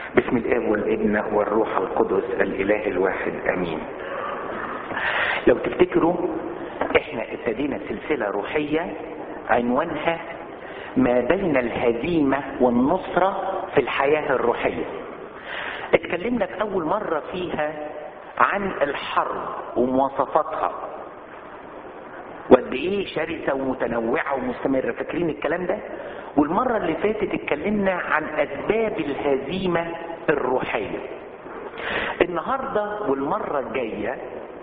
باسم الاب والابن والروح القدس الاله الواحد امين لو تفتكروا احنا ابتدينا سلسلة روحية عنوانها ما بين الهزيمة والنصرة في الحياة الروحية اتكلمنا في اول مرة فيها عن الحرب ومواصفاتها وقد ايه شرسة ومتنوعة ومستمرة فاكرين الكلام ده والمرة اللي فاتت اتكلمنا عن اسباب الهزيمة الروحية النهاردة والمرة الجاية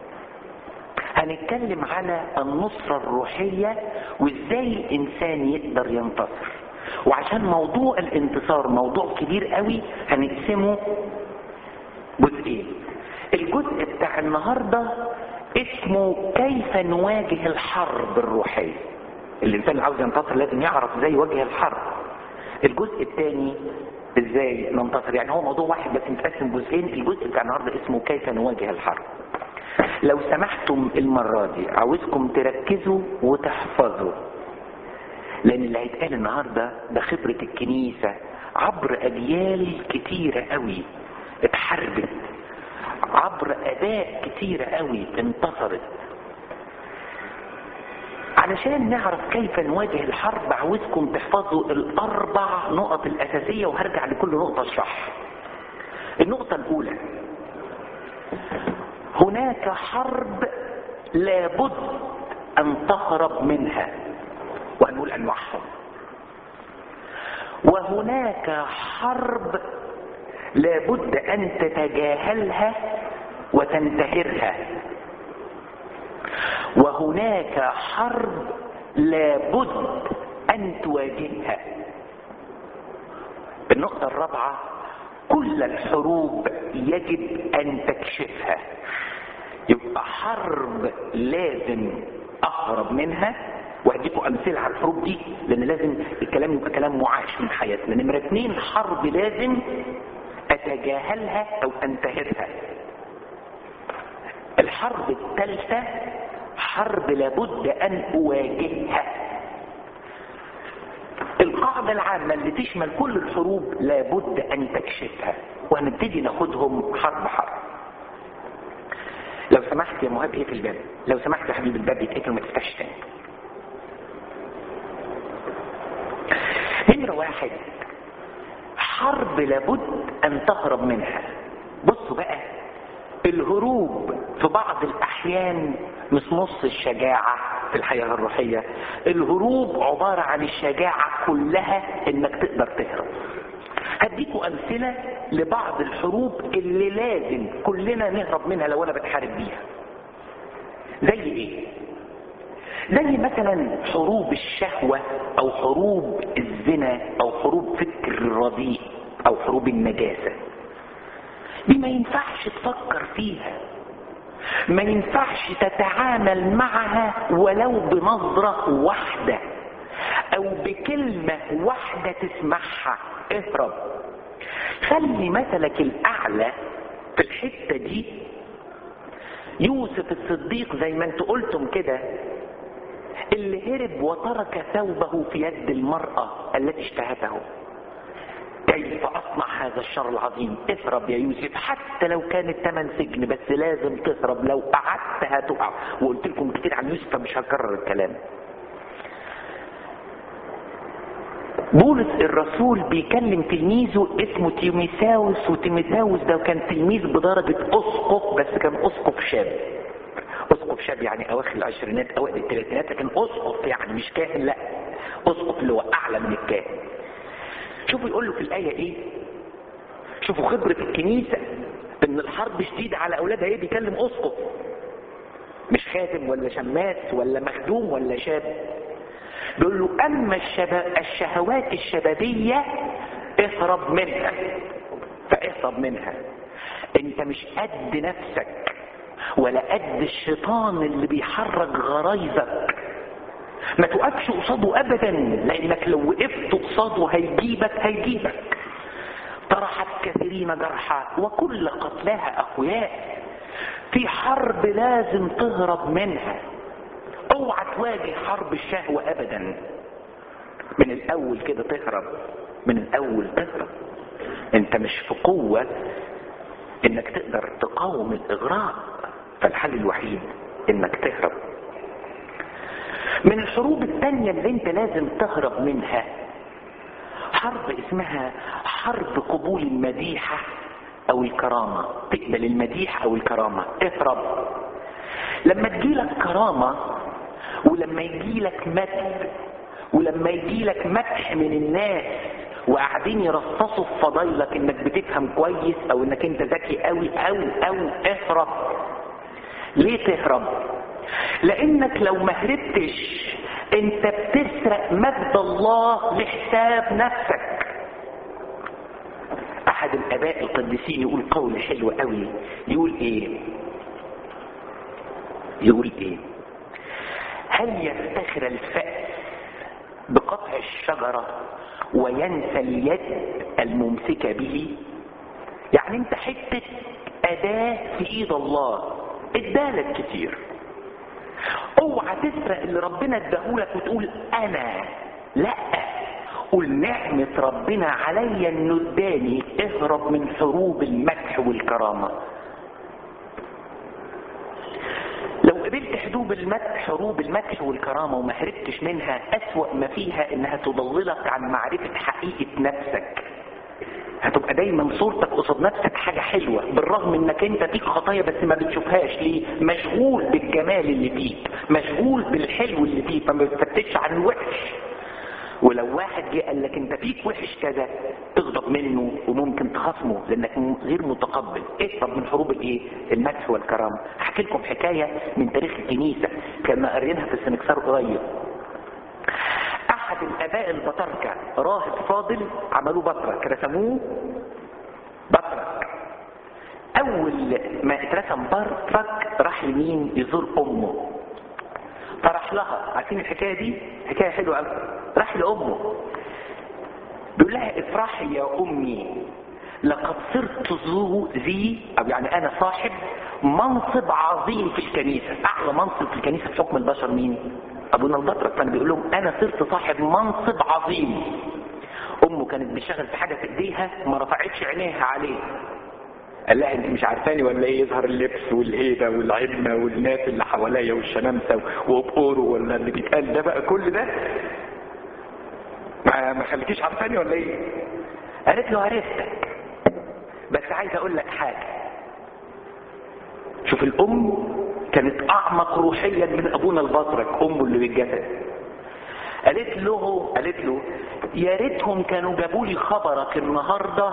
هنتكلم على النصرة الروحية وازاي الانسان يقدر ينتصر وعشان موضوع الانتصار موضوع كبير قوي هنقسمه جزئين الجزء بتاع النهاردة اسمه كيف نواجه الحرب الروحية الانسان اللي عاوز ينتصر لازم يعرف ازاي يواجه الحرب الجزء الثاني ازاي ننتصر يعني هو موضوع واحد بس متقسم جزئين الجزء بتاع النهارده اسمه كيف نواجه الحرب لو سمحتم المرة دي عاوزكم تركزوا وتحفظوا لان اللي هيتقال النهارده ده خبرة الكنيسة عبر اجيال كتيرة قوي اتحاربت عبر اداء كتيرة قوي انتصرت علشان نعرف كيف نواجه الحرب عاوزكم تحفظوا الاربع نقط الاساسية وهرجع لكل نقطة اشرح النقطة الاولى هناك حرب لابد ان تهرب منها وهنقول انواعهم وهناك حرب لابد ان تتجاهلها وتنتهرها وهناك حرب لابد ان تواجهها النقطة الرابعة كل الحروب يجب ان تكشفها يبقى حرب لازم اهرب منها وهديكم امثله على الحروب دي لان لازم الكلام يبقى كلام معاش من حياتنا نمره اتنين حرب لازم اتجاهلها او انتهرها الحرب الثالثه حرب لابد ان اواجهها القاعده العامه اللي تشمل كل الحروب لابد ان تكشفها وهنبتدي ناخدهم حرب حرب لو سمحت يا مهاب اقفل الباب لو سمحت يا حبيبي الباب يتقفل وما تفتحش تاني نمرة واحد حرب لابد ان تهرب منها بصوا بقى الهروب في بعض الاحيان مش نص الشجاعة في الحياة الروحية الهروب عبارة عن الشجاعة كلها انك تقدر تهرب هديكوا امثلة لبعض الحروب اللي لازم كلنا نهرب منها لو انا بتحارب بيها زي ايه زي مثلا حروب الشهوة او حروب الزنا او حروب فكر الرديء او حروب النجاسة دي ما ينفعش تفكر فيها ما ينفعش تتعامل معها ولو بنظرة واحدة او بكلمة واحدة تسمعها اهرب خلي مثلك الاعلى في الحتة دي يوسف الصديق زي ما انتوا قلتم كده اللي هرب وترك ثوبه في يد المرأة التي اشتهته كيف اصنع هذا الشر العظيم اهرب يا يوسف حتى لو كان الثمن سجن بس لازم تهرب لو قعدت هتقع وقلت لكم كتير عن يوسف فمش هكرر الكلام بولس الرسول بيكلم تلميذه اسمه تيميساوس وتيميساوس ده كان تلميذ بدرجة اسقف بس كان اسقف شاب اسقف شاب يعني اواخر العشرينات اوائل الثلاثينات لكن اسقف يعني مش كاهن لا اسقف اللي هو اعلى من الكاهن شوفوا يقول له في الايه ايه شوفوا خبرة الكنيسة ان الحرب شديدة على اولادها ايه بيكلم اسقف مش خادم ولا شماس ولا مخدوم ولا شاب بيقول له اما الشباب الشهوات الشبابية اهرب منها فاهرب منها انت مش قد نفسك ولا قد الشيطان اللي بيحرك غرايزك ما توقفش قصاده ابدا لانك لو وقفت قصاده هيجيبك هيجيبك طرحت كثيرين جرحى وكل قتلاها اقوياء في حرب لازم تهرب منها اوعى تواجه حرب الشهوة ابدا من الاول كده تهرب من الاول تهرب انت مش في قوة انك تقدر تقاوم الاغراء فالحل الوحيد انك تهرب من الحروب التانية اللي انت لازم تهرب منها حرب اسمها حرب قبول المديحة او الكرامة تقبل المديح او الكرامة اهرب لما تجيلك كرامة ولما يجيلك مجد ولما يجيلك مدح من الناس وقاعدين يرصصوا في فضايلك انك بتفهم كويس او انك انت ذكي قوي او او اهرب ليه تهرب لانك لو ما هربتش انت بتسرق مجد الله لحساب نفسك احد الاباء القديسين يقول قول حلو قوي يقول ايه يقول ايه هل يفتخر الفأس بقطع الشجرة وينسى اليد الممسكة به يعني انت حتة اداة في ايد الله ادالك كتير اوعى تسرق اللي ربنا اداهولك وتقول انا لا قول نعمة ربنا عليا انه اداني اهرب من حروب المدح والكرامة لو قبلت حروب المدح حروب المدح والكرامة وما هربتش منها أسوأ ما فيها إنها تضللك عن معرفة حقيقة نفسك هتبقى دايما صورتك قصاد نفسك حاجة حلوة بالرغم انك انت فيك خطايا بس ما بتشوفهاش ليه مشغول بالجمال اللي فيك مشغول بالحلو اللي فيك فما بتفتش عن الوحش ولو واحد جه قال لك انت فيك وحش كذا تغضب منه وممكن تخاصمه لانك غير متقبل اهرب من حروب الايه المدح والكرامه احكي لكم حكايه من تاريخ الكنيسه كنا قارينها في السنكسار قريب احد الاباء البطاركه راهب فاضل عملوه بطرك رسموه بطرك اول ما اترسم بطرك راح لمين يزور امه فراح لها عارفين الحكايه دي حكايه حلوه قوي راح لامه بيقول لها افرحي يا امي لقد صرت ذو ذي او يعني انا صاحب منصب عظيم في الكنيسه اعلى منصب في الكنيسه في حكم البشر مين ابونا البطرك كان بيقول لهم انا صرت صاحب منصب عظيم امه كانت بتشتغل في حاجه في ايديها ما رفعتش عينيها عليه قال لها انت مش عارفاني ولا ايه يظهر اللبس والهيبه والعلمه والناس اللي حواليا والشمامسه وبقوره ولا اللي بيتقال ده بقى كل ده ما ما خليكيش عارفاني ولا ايه قالت له عرفتك بس عايز اقول لك حاجه شوف الام كانت اعمق روحيا من ابونا البطرك امه اللي بالجسد قالت له قالت له يا ريتهم كانوا جابوا لي خبرك النهارده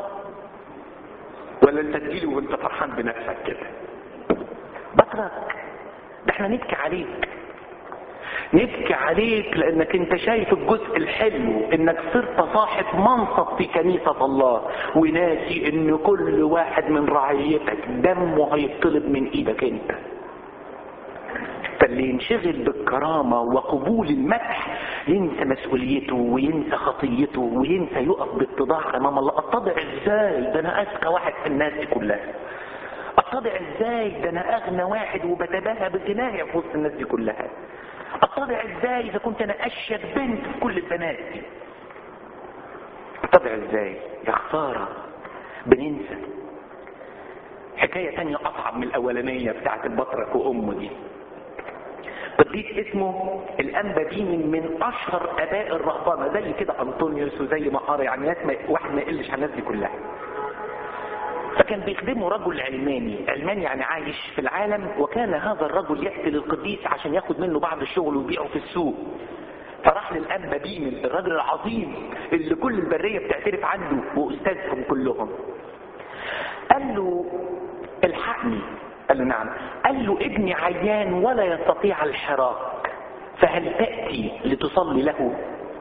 ولا انت تجيلي وانت فرحان بنفسك كده بطرك ده احنا نبكي عليك نبكي عليك لانك انت شايف الجزء الحلو انك صرت صاحب منصب في كنيسة الله وناسي ان كل واحد من رعيتك دمه هيطلب من ايدك انت فاللي ينشغل بالكرامة وقبول المدح ينسى مسؤوليته وينسى خطيته وينسى يقف باتضاع امام الله اتضع ازاي ده انا اذكى واحد في الناس دي كلها اتضع ازاي ده انا اغنى واحد وبتباهى بغنايا في وسط الناس دي كلها اتضع ازاي اذا كنت انا اشيك بنت في كل البنات دي اتضع ازاي يا خسارة بننسى حكاية تانية اصعب من الاولانية بتاعت البطرك وامه دي قديس اسمه الانبا ديمن من اشهر اباء الرهبانه زي كده انطونيوس وزي ما قرا يعني ناس ما واحد ما يقلش على الناس دي كلها فكان بيخدمه رجل علماني علماني يعني عايش في العالم وكان هذا الرجل ياتي للقديس عشان ياخد منه بعض الشغل ويبيعه في السوق فراح للانبا ديمن الراجل العظيم اللي كل البريه بتعترف عنه واستاذهم كلهم قال له الحقني قال له نعم قال له ابني عيان ولا يستطيع الحراك فهل تأتي لتصلي له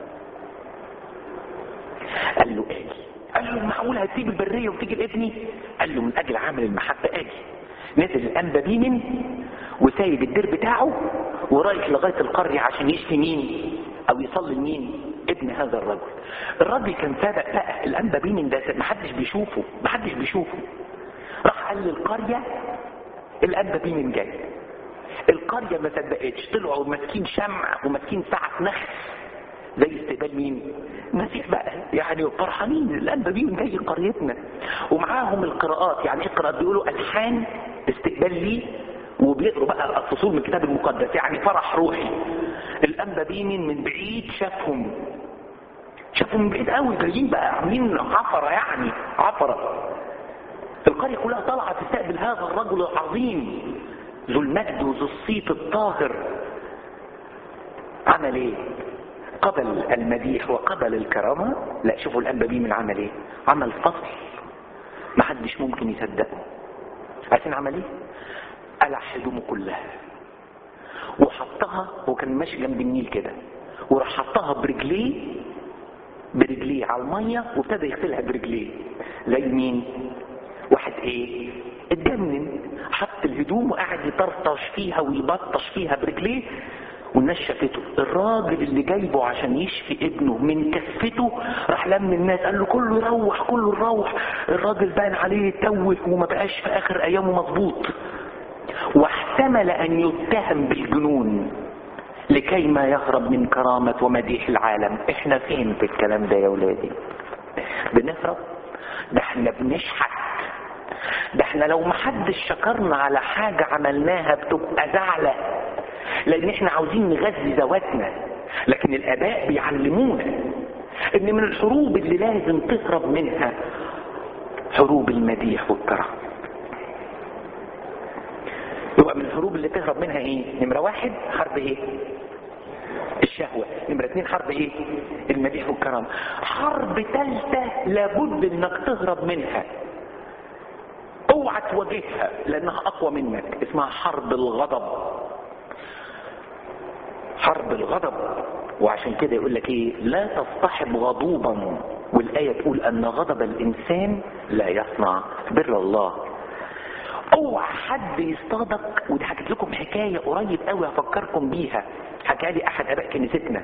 قال له اجي قال له معقول هتسيب البرية وتيجي لابني قال له من اجل عمل المحبة اجي نزل الانبا بيمن وسايب الدير بتاعه ورايح لغاية القرية عشان يشفي مين او يصلي مين ابن هذا الرجل الراجل كان سابق بقى الانبا بيمن ده محدش بيشوفه محدش بيشوفه راح قال للقرية الانبا بيمن جاي القرية ما صدقتش طلعوا ماسكين شمع وماسكين ساعة نحس زي استقبال مين المسيح بقى يعني فرحانين الانبا بيهم جاي قريتنا ومعاهم القراءات يعني ايه القراءات بيقولوا الحان استقبال لي وبيقروا بقى الفصول من الكتاب المقدس يعني فرح روحي الانبا بيمين من بعيد شافهم شافهم من بعيد قوي جايين بقى عاملين عفره يعني عفره القريه كلها طالعه تستقبل هذا الرجل العظيم ذو المجد وذو الصيت الطاهر عمل ايه قبل المديح وقبل الكرامة لا شوفوا الأنبا بيه من عمل ايه عمل فصل ما حدش ممكن يصدقه عارفين عمل ايه قلع هدومه كلها وحطها هو كان ماشي جنب النيل كده وراح حطها برجليه برجليه على الميه وابتدى يغسلها برجليه زي مين واحد ايه اتجنن حط الهدوم وقعد يطرطش فيها ويبطش فيها برجليه والناس شافته الراجل اللي جايبه عشان يشفي ابنه من كفته راح لم الناس قال له كله يروح كله يروح الراجل بان عليه توه وما بقاش في اخر ايامه مظبوط واحتمل ان يتهم بالجنون لكي ما يهرب من كرامة ومديح العالم احنا فين في الكلام ده يا ولادي بنهرب ده احنا بنشحت ده احنا لو محدش شكرنا على حاجة عملناها بتبقى زعلة لان احنا عاوزين نغذي ذواتنا لكن الاباء بيعلمونا ان من الحروب اللي لازم تهرب منها حروب المديح والكرم يبقى من الحروب اللي تهرب منها ايه نمرة واحد حرب ايه الشهوة نمرة اتنين حرب ايه المديح والكرم حرب تالتة لابد انك تهرب منها اوعى تواجهها لانها اقوى منك اسمها حرب الغضب حرب الغضب وعشان كده يقول لك ايه لا تصطحب غضوبا والآية تقول ان غضب الانسان لا يصنع بر الله اوعى حد يصطادك ودي حكيت لكم حكاية قريب قوي هفكركم بيها حكى لي احد اباء كنيستنا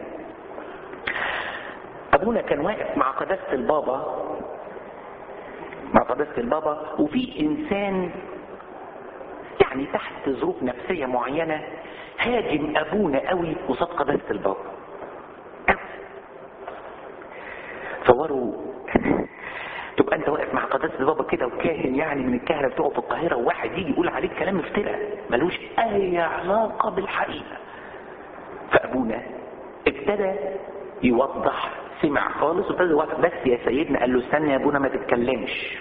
ابونا كان واقف مع قداسة البابا مع قداسة البابا وفي انسان يعني تحت ظروف نفسية معينة هاجم ابونا قوي قصاد قداسة البابا تصوروا تبقى انت واقف مع قداسة البابا كده وكاهن يعني من الكهنة بتوعه في القاهرة وواحد يجي يقول عليك كلام افتراء ملوش اي علاقة بالحقيقة فابونا ابتدى يوضح سمع خالص وابتدى يوضح بس يا سيدنا قال له استنى يا ابونا ما تتكلمش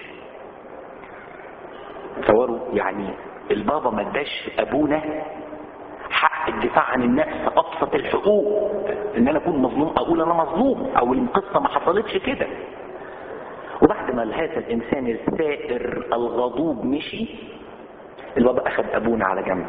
تصوروا يعني البابا ما اداش ابونا حق الدفاع عن النفس ابسط الحقوق ان انا اكون مظلوم اقول انا مظلوم او القصه ما حصلتش كده وبعد ما هذا الانسان الثائر الغضوب مشي البابا اخذ ابونا على جنب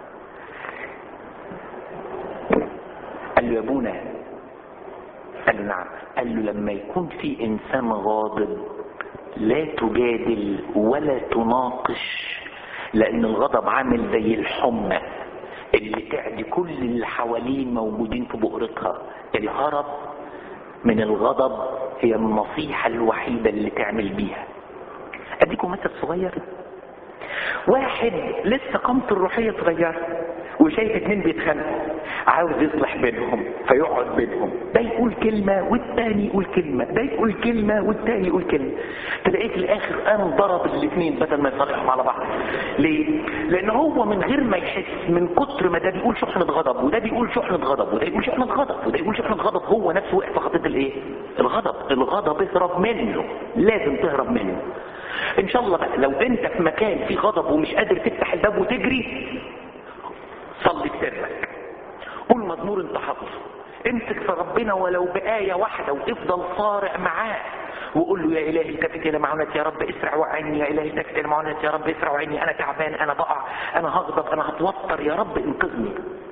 قال له يا ابونا قال له نعم قال له لما يكون في انسان غاضب لا تجادل ولا تناقش لان الغضب عامل زي الحمى اللي تعدي كل اللي حوالين موجودين في بؤرتها الهرب من الغضب هي النصيحة الوحيدة اللي تعمل بيها اديكم مثل صغير واحد لسه قامته الروحية صغيرة وشايف اتنين بيتخانقوا عاوز يصلح بينهم فيقعد بينهم ده يقول كلمة والتاني يقول كلمة ده يقول كلمة والتاني يقول كلمة تلاقيه في الاخر قام ضرب الاثنين بدل ما يصالحهم على بعض ليه؟ لان هو من غير ما يحس من كتر ما ده بيقول شحنة غضب وده بيقول شحنة غضب وده يقول شحنة غضب وده يقول شحنة غضب هو نفسه وقع في خطية الايه؟ الغضب الغضب اهرب منه لازم تهرب منه ان شاء الله بقى لو انت في مكان فيه غضب ومش قادر تفتح الباب وتجري صلي بسرك قول مزمور انت حافظه امسك في ربنا ولو بآية واحدة وافضل صارع معاه وقول له يا إلهي التفت إلى معونتي يا رب اسرع وعني يا إلهي التفت إلى معونتي يا رب اسرع وعني أنا تعبان أنا بقع أنا هغضب أنا هتوتر يا رب انقذني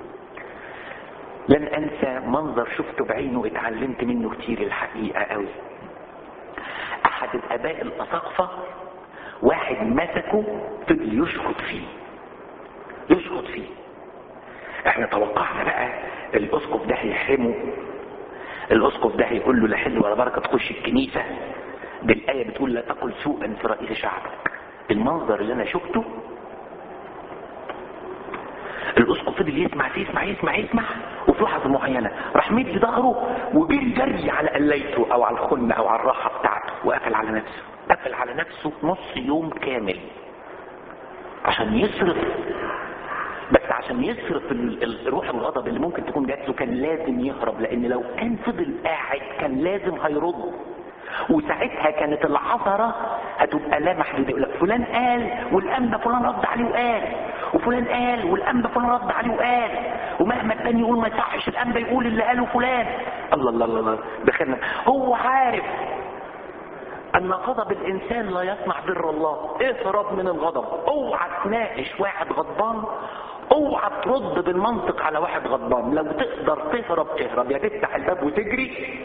لن أنسى منظر شفته بعينه اتعلمت منه كتير الحقيقة قوي أحد الآباء الأساقفة واحد مسكه فضل يشخط فيه يشخط فيه احنا توقعنا بقى الاسقف ده هيحرمه الاسقف ده هيقول له لا حل ولا بركه تخش الكنيسه دي الايه بتقول لا تقل سوءا في رئيس شعبك المنظر اللي انا شفته الاسقف فضل يسمع يسمع يسمع يسمع وفي لحظه معينه راح مد ظهره وجري جري على قليته او على الخنه او على الراحه بتاعته وقفل على نفسه قفل على نفسه نص يوم كامل عشان يصرف بس عشان يصرف ال- ال- روح الغضب اللي ممكن تكون جات له كان لازم يهرب لان لو كان فضل قاعد كان لازم هيرد وساعتها كانت العثرة هتبقى لا محدودة يقول لك فلان قال والأنبا فلان رد عليه وقال وفلان قال والأنبا فلان رد عليه وقال ومهما التاني يقول ما يصحش الأنبا يقول اللي قاله فلان الله الله الله, الله. دخلنا هو عارف ان غضب الانسان لا يصنع بر الله اهرب من الغضب اوعى تناقش واحد غضبان اوعى ترد بالمنطق على واحد غضبان لو تقدر تهرب اهرب يا تفتح الباب وتجري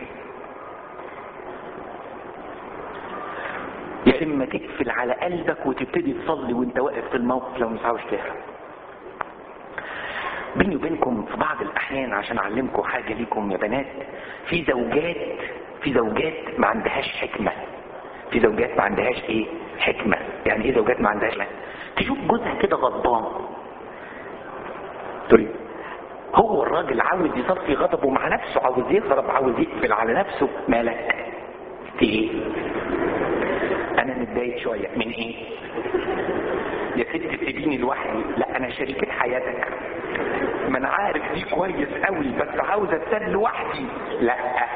يا اما تقفل على قلبك وتبتدي تصلي وانت واقف في الموقف لو مش عاوز تهرب بيني وبينكم في بعض الاحيان عشان اعلمكم حاجه ليكم يا بنات في زوجات في زوجات ما عندهاش حكمه في زوجات ما عندهاش ايه حكمه يعني ايه زوجات ما عندهاش حكمه تشوف جوزها كده غضبان تقول هو الراجل عاوز يصفي غضبه مع نفسه عاوز يهرب عاوز يقفل على نفسه مالك في ايه انا متضايق شويه من ايه يا ست تسيبيني لوحدي لا انا شريكة حياتك ما انا عارف دي كويس قوي بس عاوز اتساب لوحدي لا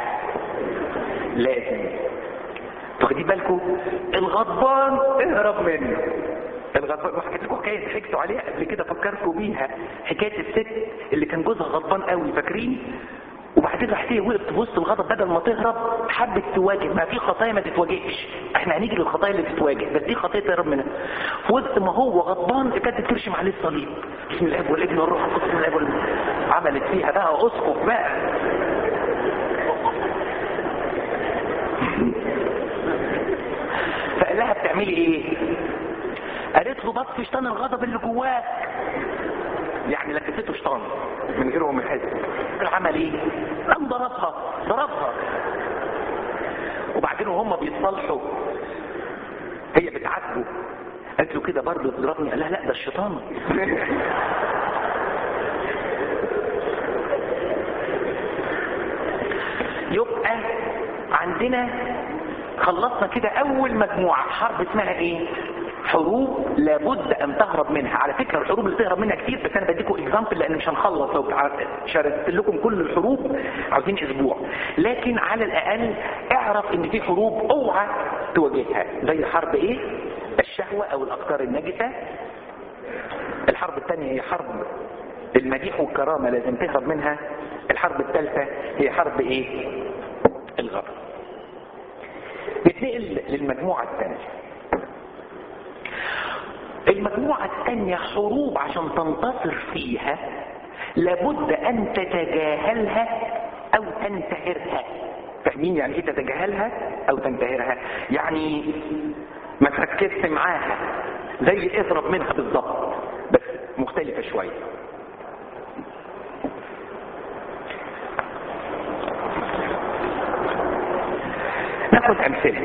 لازم تاخدي بالكم الغضبان اهرب منه الغضبان وحكيت لكم حكايه ضحكتوا عليها قبل كده فكركم بيها حكايه الست اللي كان جوزها غضبان قوي فاكرين وبعدين راحت هي وقفت في وسط الغضب بدل ما تهرب حبت تواجه ما في خطايا ما تتواجهش احنا هنيجي للخطايا اللي تتواجه بس دي خطايا تهرب منها في وسط ما هو غضبان ابتدت ترشم عليه الصليب بسم الاب والابن والروح القدس بسم الاب والابن عملت فيها بقى اسقف بقى فقال لها بتعملي ايه قالت له بطفي شيطان الغضب اللي جواك يعني لكسته شيطان من غير هو محس عمل ايه قام ضربها ضربها وبعدين وهم بيتصالحوا هي بتعاتبه قالت له كده برضه تضربني قال لها لا ده الشيطان يبقى عندنا خلصنا كده اول مجموعة حرب اسمها ايه حروب لابد ان تهرب منها على فكرة الحروب اللي تهرب منها كتير بس انا بديكم اكزامبل لان مش هنخلص لو شاركت لكم كل الحروب عاوزين اسبوع لكن على الاقل اعرف ان في حروب اوعى تواجهها زي حرب ايه الشهوة او الافكار النجسة الحرب الثانية هي حرب المديح والكرامة لازم تهرب منها الحرب الثالثة هي حرب ايه الغضب نتنقل للمجموعة الثانية المجموعة الثانية حروب عشان تنتصر فيها لابد ان تتجاهلها او تنتهرها فاهمين يعني ايه تتجاهلها او تنتهرها يعني ما تركزش معاها زي اضرب منها بالظبط بس مختلفة شوية ناخد امثله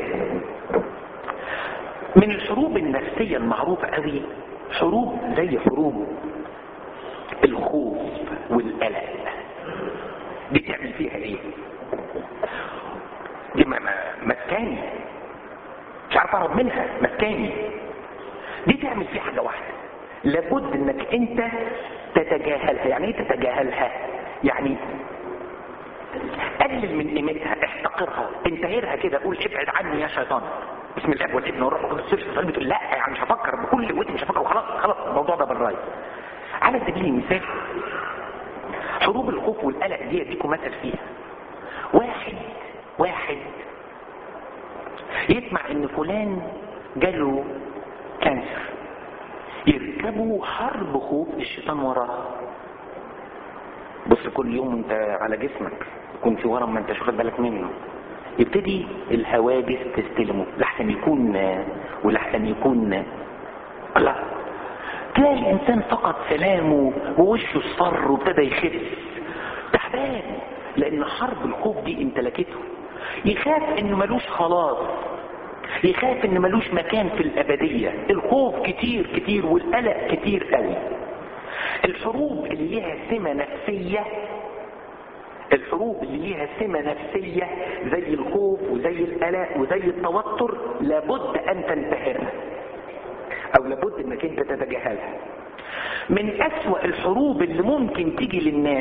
من الحروب النفسية المعروفة قوي حروب زي حروب الخوف والقلق دي تعمل فيها ايه دي مسكاني مش عارف اهرب منها مسكاني دي تعمل فيها حاجة واحدة لابد انك انت تتجاهلها يعني ايه تتجاهلها يعني قلل من قيمتها احتقرها انتهرها كده قول ابعد عني يا شيطان بسم الله والابن والروح القدس سيرش في بتقول لا يعني مش هفكر بكل قوتي مش هفكر وخلاص خلاص الموضوع ده بالراي على سبيل المثال حروب الخوف والقلق دي اديكم مثل فيها واحد واحد يسمع ان فلان جاله كانسر يركبوا حرب خوف الشيطان وراه بص كل يوم انت على جسمك يكون في ورم ما انتش واخد بالك منه يبتدي الهواجس تستلمه لحسن يكون ولحسن يكون الله تلاقي الانسان فقد سلامه ووشه اصفر وابتدى يخف تعبان لان حرب الخوف دي امتلكته يخاف انه ملوش خلاص يخاف ان ملوش مكان في الابدية الخوف كتير كتير والقلق كتير قوي الحروب اللي ليها سمة نفسية الحروب اللي ليها سمة نفسية زي الخوف وزي القلق وزي التوتر لابد ان تنتهرها او لابد انك انت تتجاهلها من اسوأ الحروب اللي ممكن تيجي للناس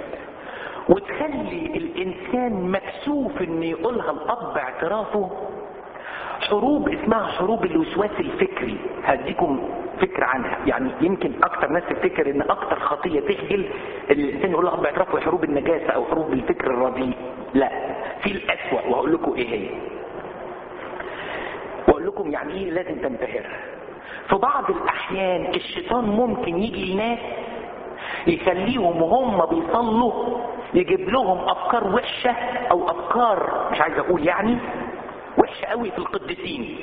وتخلي الانسان مكسوف ان يقولها الاب اعترافه حروب اسمها حروب الوسواس الفكري هديكم فكرة عنها يعني يمكن اكتر ناس تفتكر ان اكتر خطية تخجل الانسان يقول له اب اعترافه حروب النجاسة او حروب الفكر الرديء لا في الاسوأ وهقول لكم ايه هي واقول لكم يعني ايه لازم تنتهرها في بعض الاحيان الشيطان ممكن يجي لناس يخليهم وهم بيصلوا يجيب لهم افكار وحشة او افكار مش عايز اقول يعني وحشة قوي في القديسين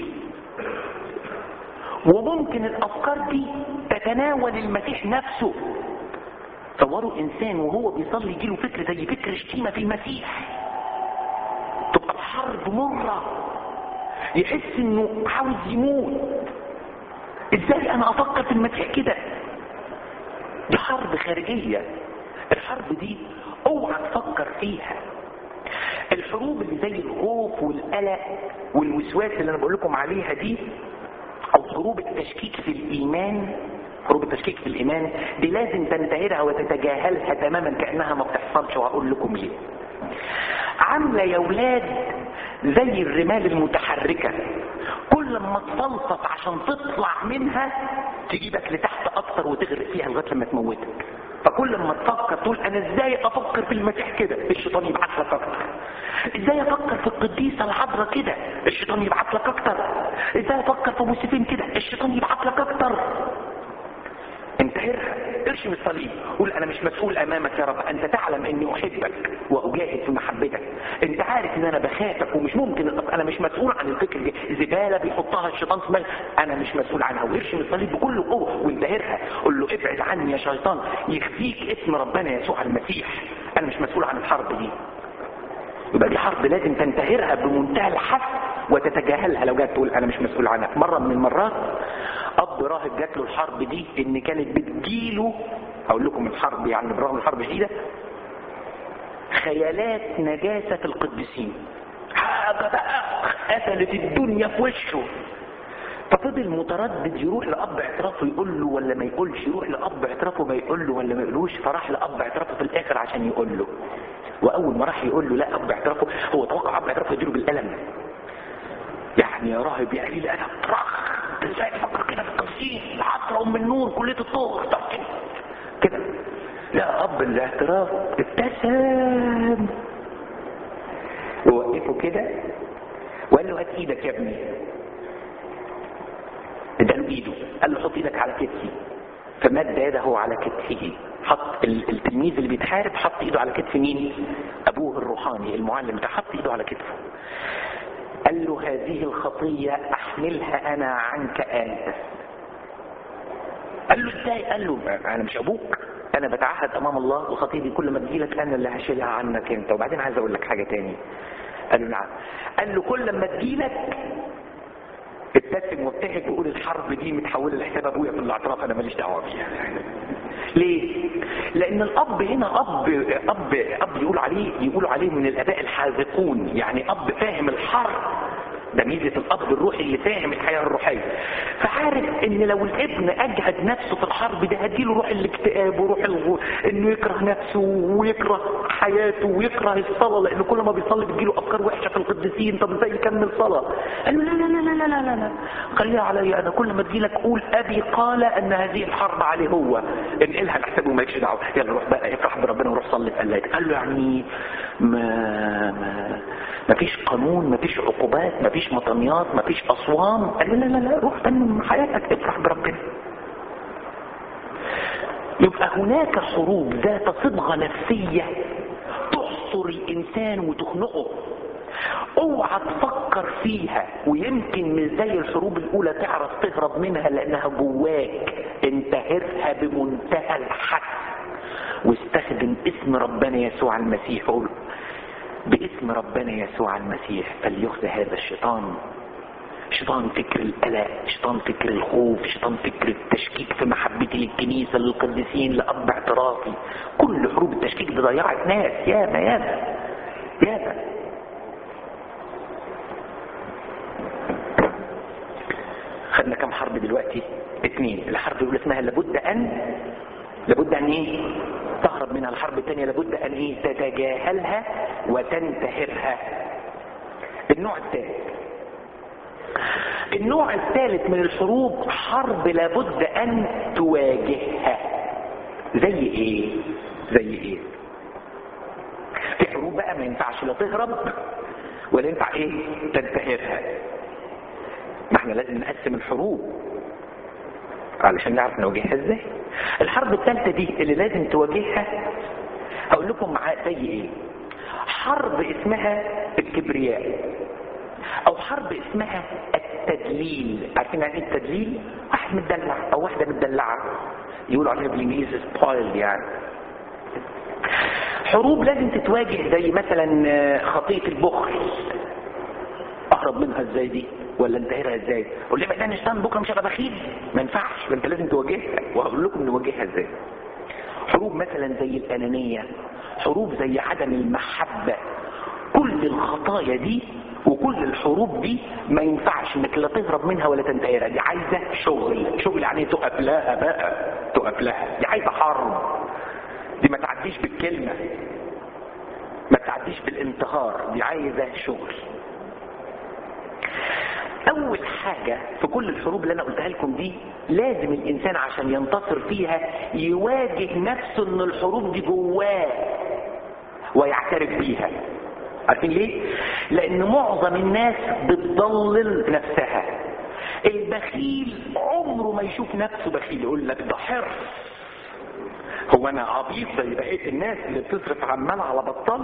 وممكن الافكار دي تتناول المسيح نفسه تصوروا انسان وهو بيصلي يجيله فكر زي فكر شتيمة في المسيح تبقى الحرب مرة يحس انه عاوز يموت ازاي انا افكر في المسيح كده دي حرب خارجية الحرب دي اوعى تفكر فيها الحروب اللي زي الخوف والقلق والوسواس اللي انا بقول لكم عليها دي او حروب التشكيك في الايمان حروب التشكيك في الايمان دي لازم تنتهرها وتتجاهلها تماما كانها ما بتحصلش وهقول لكم ليه عامله يا ولاد زي الرمال المتحركه كل ما تفلسف عشان تطلع منها تجيبك لتحت اكتر وتغرق فيها لغايه لما تموتك فكل ما تفكر تقول انا ازاي افكر في المسيح كده الشيطان يبعت لك اكتر ازاي افكر في القديسه العذراء كده الشيطان يبعت لك اكتر ازاي افكر في موسيفين كده الشيطان يبعت لك اكتر انتهرها ارشم الصليب قول انا مش مسؤول امامك يا رب انت تعلم اني احبك واجاهد في محبتك انت عارف ان انا بخافك ومش ممكن انا مش مسؤول عن الفكر دي زباله بيحطها الشيطان في دماغي انا مش مسؤول عنها وارشم الصليب بكل قوه وانتهرها قول له ابعد عني يا شيطان يخفيك اسم ربنا يسوع المسيح انا مش مسؤول عن الحرب دي يبقى دي حرب لازم تنتهرها بمنتهى الحث وتتجاهلها لو جت تقول انا مش مسؤول عنها مرة من المرات اب راهب جات له الحرب دي ان كانت بتجيله هقول لكم الحرب يعني برغم الحرب شديدة خيالات نجاسة القديسين حاجة بقى قتلت الدنيا في وشه ففضل متردد يروح لاب اعترافه يقول له ولا ما يقولش يروح لاب اعترافه ما يقول له ولا ما يقولوش فراح لاب اعترافه في الاخر عشان يقول له واول ما راح يقول له لا اب اعترافه هو توقع اب اعترافه يديله بالقلم يعني يا راهب يا قليل انا طرخ ازاي تفكر كده في القديسين العطر ام النور كليه الطور طب كده كده لا اب الاعتراف ابتسم ووقفه كده وقال له هات ايدك يا ابني اداله ايده قال له حط ايدك على كتفي فمد يده على كتفه حط التلميذ اللي بيتحارب حط ايده على كتف مين ابوه الروحاني المعلم بتاعه حط ايده على كتفه قال له هذه الخطية احملها انا عنك انت قال له ازاي قال له انا مش ابوك انا بتعهد امام الله وخطيئتي دي كل ما تجيلك انا اللي هشيلها عنك انت وبعدين عايز اقول لك حاجة تاني قال له نعم قال له كل ما تجيلك ابتسم وابتهج وقول الحرب دي متحوله لحساب ابويا في الاعتراف انا ماليش دعوه بيها ليه لان الاب هنا اب اب اب يقول عليه يقولوا عليه من الاباء الحاذقون يعني اب فاهم الحرب ده ميزه الاب الروحي اللي فاهم الحياه الروحيه فعارف ان لو الابن اجهد نفسه في الحرب ده هديله روح الاكتئاب وروح الغو... انه يكره نفسه ويكره حياته ويكره الصلاه لان كل ما بيصلي بتجيله افكار وحشه في القديسين طب ازاي يكمل صلاه قال له لا لا لا لا لا لا لا خليها عليا انا كل ما تجيلك قول ابي قال ان هذه الحرب عليه هو انقلها لحسابه مالكش دعوه يلا روح بقى افرح بربنا وروح صلي في قلايتك قال له يعني ما ما ما فيش قانون ما فيش عقوبات ما فيش مطميات ما فيش اصوام قال له لا لا لا روح تنم حياتك افرح بربنا يبقى هناك حروب ذات صبغة نفسية تحصر الانسان وتخنقه اوعى تفكر فيها ويمكن مش زي الحروب الاولى تعرف تهرب منها لانها جواك انتهرها بمنتهى الحد واستخدم اسم ربنا يسوع المسيح قول باسم ربنا يسوع المسيح فليخزى هذا الشيطان شيطان فكر القلق شيطان فكر الخوف شيطان فكر التشكيك في محبتي للكنيسة للقديسين لأب اعترافي كل حروب التشكيك دي ضيعت ناس ياما ياما ياما خدنا كم حرب دلوقتي اتنين الحرب الاولى اسمها لابد ان لابد ان ايه تهرب منها الحرب الثانيه لابد ان ايه تتجاهلها وتنتهرها النوع الثالث النوع الثالث من الحروب حرب لابد ان تواجهها زي ايه زي ايه في حروب بقى ما ينفعش لا تهرب ولا ينفع ايه تنتهرها ما احنا لازم نقسم الحروب علشان نعرف نواجهها ازاي الحرب الثالثة دي اللي لازم تواجهها هقول لكم معاه زي ايه حرب اسمها الكبرياء او حرب اسمها التدليل عارفين يعني ايه التدليل واحد متدلع او واحدة متدلعة يقولوا عليها بالانجليزي سبويل يعني حروب لازم تتواجه زي مثلا خطية البخل اهرب منها ازاي دي ولا انتهرها ازاي قول لي بقى نشتغل بكره مش هبقى بخيل ما ينفعش انت لازم تواجهها وهقول لكم نواجهها ازاي حروب مثلا زي الانانيه حروب زي عدم المحبه كل الخطايا دي وكل الحروب دي ما ينفعش انك لا تهرب منها ولا تنتهرها دي عايزه شغل شغل يعني تقف لها بقى تقف لها دي عايزه حرب دي ما تعديش بالكلمه ما تعديش بالانتهار دي عايزه شغل اول حاجة في كل الحروب اللي انا قلتها لكم دي لازم الانسان عشان ينتصر فيها يواجه نفسه ان الحروب دي جواه ويعترف بيها عارفين ليه لان معظم الناس بتضلل نفسها البخيل عمره ما يشوف نفسه بخيل يقول لك ده حرص هو انا عبيط زي بقيه الناس اللي بتصرف عمال على بطال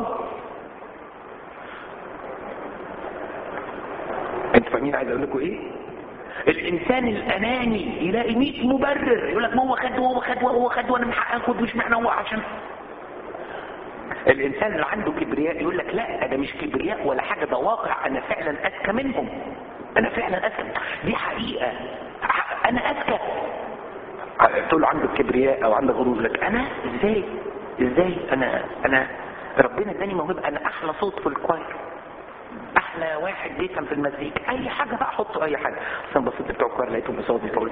انتوا فاهمين عايز اقول لكم ايه الانسان الاناني يلاقي 100 مبرر يقول لك ما هو خد وهو خد وهو خد وانا مش هاخد وش معنى هو عشان الانسان اللي عنده كبرياء يقول لك لا ده مش كبرياء ولا حاجه ده واقع انا فعلا اذكى منهم انا فعلا اذكى دي حقيقه انا اذكى تقول له عندك كبرياء او عندك غرور لك انا ازاي ازاي انا انا ربنا اداني موهبه انا احلى صوت في الكوير احلى واحد بيفهم في المزيكا اي حاجه بقى حطوا اي حاجه اصلا بصيت بتوع الكوير لقيتهم قصادي فقلت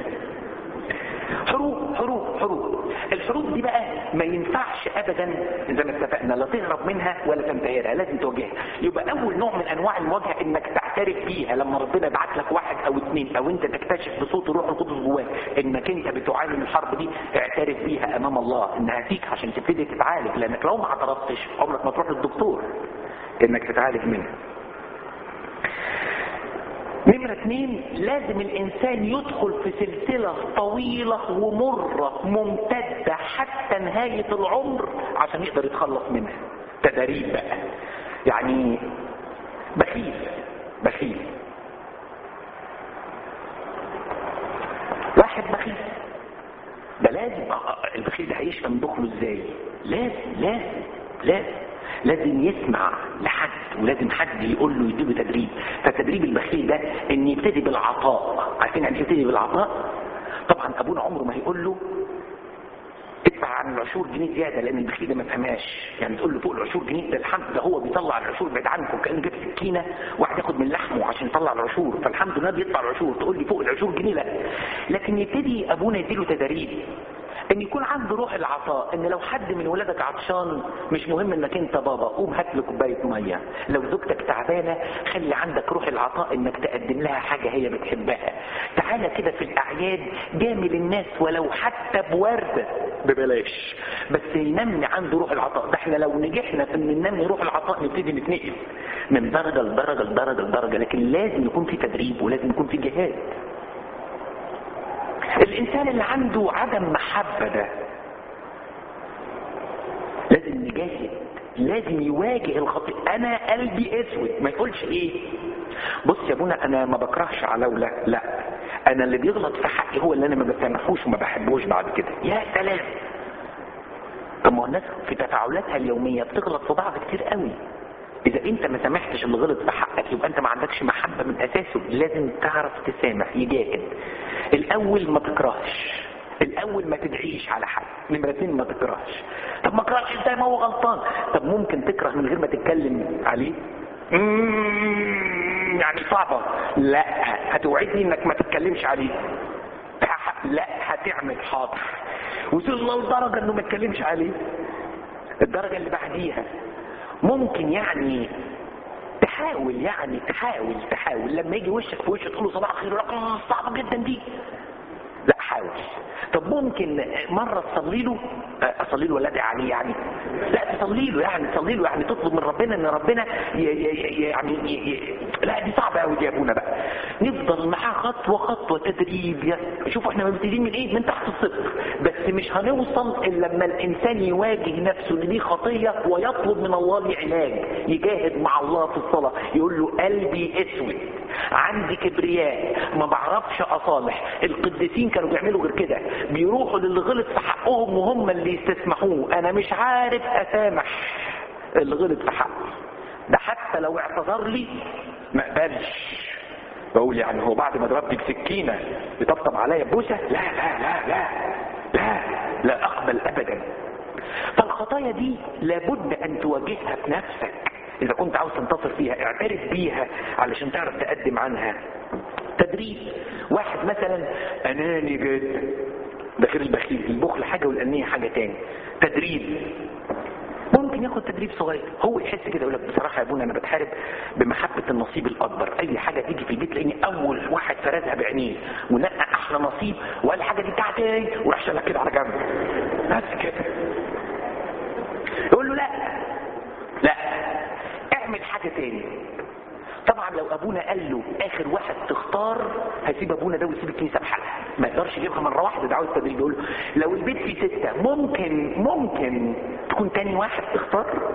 حروب حروب حروب الحروب دي بقى ما ينفعش ابدا زي ما اتفقنا لا تهرب منها ولا تنتهرها لازم تواجهها يبقى اول نوع من انواع المواجهه انك تعترف بيها لما ربنا يبعت لك واحد او اثنين او انت تكتشف بصوت الروح القدس جواك انك انت بتعاني من الحرب دي اعترف بيها امام الله انها فيك عشان تبتدي تتعالج لانك لو ما اعترفتش عمرك ما تروح للدكتور انك تتعالج منها نمرة اثنين لازم الانسان يدخل في سلسلة طويلة ومرة ممتدة حتى نهاية العمر عشان يقدر يتخلص منها تدريب بقى يعني بخيل بخيل واحد بخيل ده لازم البخيل ده هيشفى من بخله ازاي لازم لازم لازم لازم يسمع لحد ولازم حد يقول له يديله تدريب فتدريب البخيل ده ان يبتدي بالعطاء عارفين يعني يبتدي بالعطاء طبعا ابونا عمره ما هيقول له ادفع عن العشور جنيه زياده لان البخيل ده ما فهمهاش يعني تقول له فوق العشور جنيه ده الحمد ده هو بيطلع العشور بعيد عنكم كان جاب سكينه واحد ياخد من لحمه عشان يطلع العشور فالحمد لله بيطلع العشور تقول لي فوق العشور جنيه لا لكن يبتدي ابونا يديله تدريب ان يكون عنده روح العطاء ان لو حد من ولادك عطشان مش مهم انك انت بابا قوم هات له كوبايه ميه لو زوجتك تعبانه خلي عندك روح العطاء انك تقدم لها حاجه هي بتحبها تعالى كده في الاعياد جامل الناس ولو حتى بورده ببلاش بس ينمي عنده روح العطاء ده احنا لو نجحنا في ان ننمي روح العطاء نبتدي نتنقل من درجه لدرجه لدرجه لدرجه لكن لازم يكون في تدريب ولازم يكون في جهاد الانسان اللي عنده عدم محبة ده لازم نجاهد لازم يواجه الخطيئة انا قلبي اسود ما يقولش ايه بص يا ابونا انا ما بكرهش على ولا لا انا اللي بيغلط في حقي هو اللي انا ما بسامحوش وما بحبوش بعد كده يا سلام طب ما الناس في تفاعلاتها اليومية بتغلط في بعض كتير قوي اذا انت ما سامحتش اللي غلط في حقك يبقى انت ما عندكش محبه من اساسه لازم تعرف تسامح يجاهد الاول ما تكرهش الاول ما تدعيش على حد نمرة اتنين ما تكرهش طب ما اكرهش ازاي ما هو غلطان طب ممكن تكره من غير ما تتكلم عليه مم، يعني صعبة لا هتوعدني انك ما تتكلمش عليه ه- لا هتعمل حاضر وصلنا لدرجة انه ما تتكلمش عليه الدرجة اللي بعديها ممكن يعني تحاول يعني تحاول تحاول لما يجي وشك في وشه تقول له صباح الخير يقول لك "آه، صعبة جدا دي لا حاول طب ممكن مرة تصلي له آه، اصلي له ولا ادعي عليه يعني لا تصلي له يعني تصلي له يعني تطلب من ربنا ان ربنا ي ي ي يعني ي ي لا دي صعبة قوي دي يا ابونا بقى نفضل معاه خطوة خطوة تدريب يا شوفوا احنا مبتدئين من ايه من تحت الصفر بس مش هنوصل الا لما الانسان يواجه نفسه ان دي خطية ويطلب من الله لي علاج يجاهد مع الله في الصلاة يقول له قلبي اسود عندي كبرياء ما بعرفش اصالح القديسين كانوا بيعملوا غير كده بيروحوا للي غلط في حقهم وهم اللي يستسمحوه انا مش عارف اسامح اللي غلط في حقي ده حتى لو اعتذر لي ما اقبلش بقول يعني هو بعد ما ضربني بسكينه يطبطب عليا ببوسه لا لا لا لا لا لا اقبل ابدا فالخطايا دي لابد ان تواجهها بنفسك اذا كنت عاوز تنتصر فيها اعترف بيها علشان تعرف تقدم عنها تدريب واحد مثلا اناني جدا ده غير البخيل البخل حاجه والانيه حاجه تاني تدريب ممكن ياخد تدريب صغير هو يحس كده يقول لك بصراحه يا ابونا انا بتحارب بمحبه النصيب الاكبر اي حاجه تيجي في البيت تلاقيني اول واحد فرزها بعينيه ونقى احلى نصيب وقال الحاجه دي بتاعتي وراح شالها كده على جنب بس كده يقول له لا لا اعمل حاجه تاني طبعا لو ابونا قال له اخر واحد تختار هيسيب ابونا ده ويسيب الكنيسه بحالها ما يقدرش يجيبها مره واحده ده عاوز تدريب يقول له لو البيت فيه سته ممكن ممكن تكون تاني واحد تختار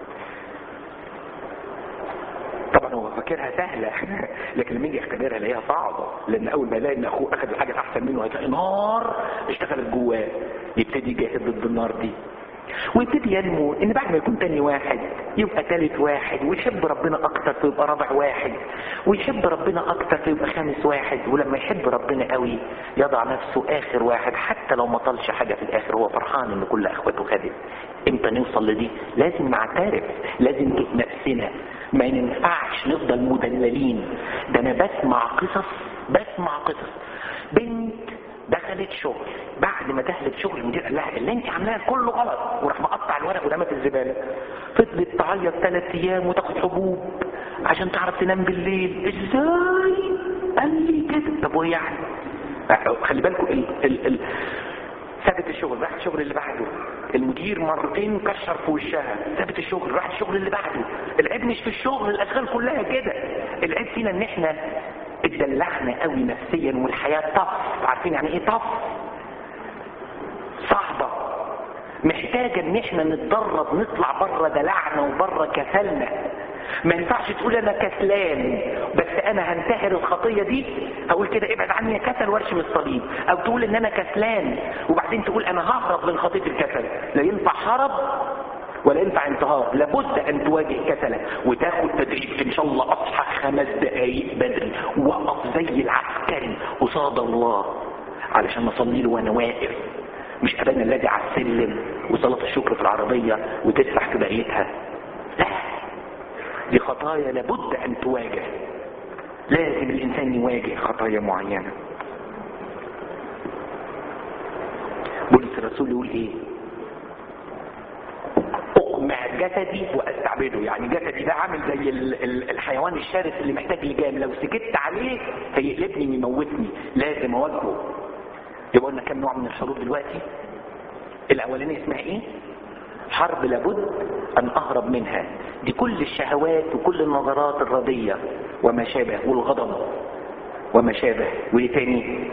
طبعا هو فاكرها سهلة لكن لما يجي يختبرها يلاقيها صعبة لأن أول ما يلاقي إن أخوه أخذ الحاجة الأحسن منه هتلاقي نار اشتغلت جواه يبتدي يجاهد ضد النار دي ويبتدي ينمو ان بعد ما يكون تاني واحد يبقى تالت واحد ويحب ربنا اكتر فيبقى رابع واحد ويحب ربنا اكتر فيبقى خامس واحد ولما يحب ربنا قوي يضع نفسه اخر واحد حتى لو ما طالش حاجة في الاخر هو فرحان ان كل اخواته خدت امتى نوصل لدي لازم نعترف لازم ندوق نفسنا ما ينفعش نفضل مدللين ده انا بسمع قصص بسمع قصص بنت دخلت شغل بعد ما دخلت شغل المدير قال لها اللي انت عاملاه كله غلط وراح مقطع الورق ورمى في الزباله فضلت تعيط ثلاث ايام وتاخد حبوب عشان تعرف تنام بالليل ازاي قال لي كده طب وايه يعني خلي بالكم ال ال ال سابت الشغل راحت الشغل اللي بعده المدير مرتين كشر في وشها سابت الشغل راحت الشغل اللي بعده العيب مش في الشغل الاشغال كلها كده العيب فينا ان احنا اتدلعنا قوي نفسيا والحياة طف عارفين يعني ايه طف صعبة محتاجة ان احنا نتدرب نطلع بره دلعنا وبره كسلنا ما ينفعش تقول انا كسلان بس انا هنتهر الخطية دي هقول كده ابعد عني يا كسل وارشم الصليب او تقول ان انا كسلان وبعدين تقول انا ههرب من خطية الكسل لا ينفع هرب ولا ينفع انتهار لابد ان تواجه كسلك وتاخد تدريب ان شاء الله اصحى خمس دقايق بدري واقف زي العسكري قصاد الله علشان اصلي له وانا واقف مش ابانا الذي على السلم وصلاه الشكر في العربيه وتسرح في بقيتها لا دي خطايا لابد ان تواجه لازم الانسان يواجه خطايا معينه بولس الرسول يقول ايه اقمع جسدي واستعبده يعني جسدي ده عامل زي ال- ال- الحيوان الشرس اللي محتاج لجام لو سكت عليه هيقلبني ويموتني لازم اواجهه يبقى قلنا كم نوع من الحروب دلوقتي الاولانيه اسمها ايه حرب لابد ان اهرب منها دي كل الشهوات وكل النظرات الرديه وما شابه والغضب وما شابه وايه تاني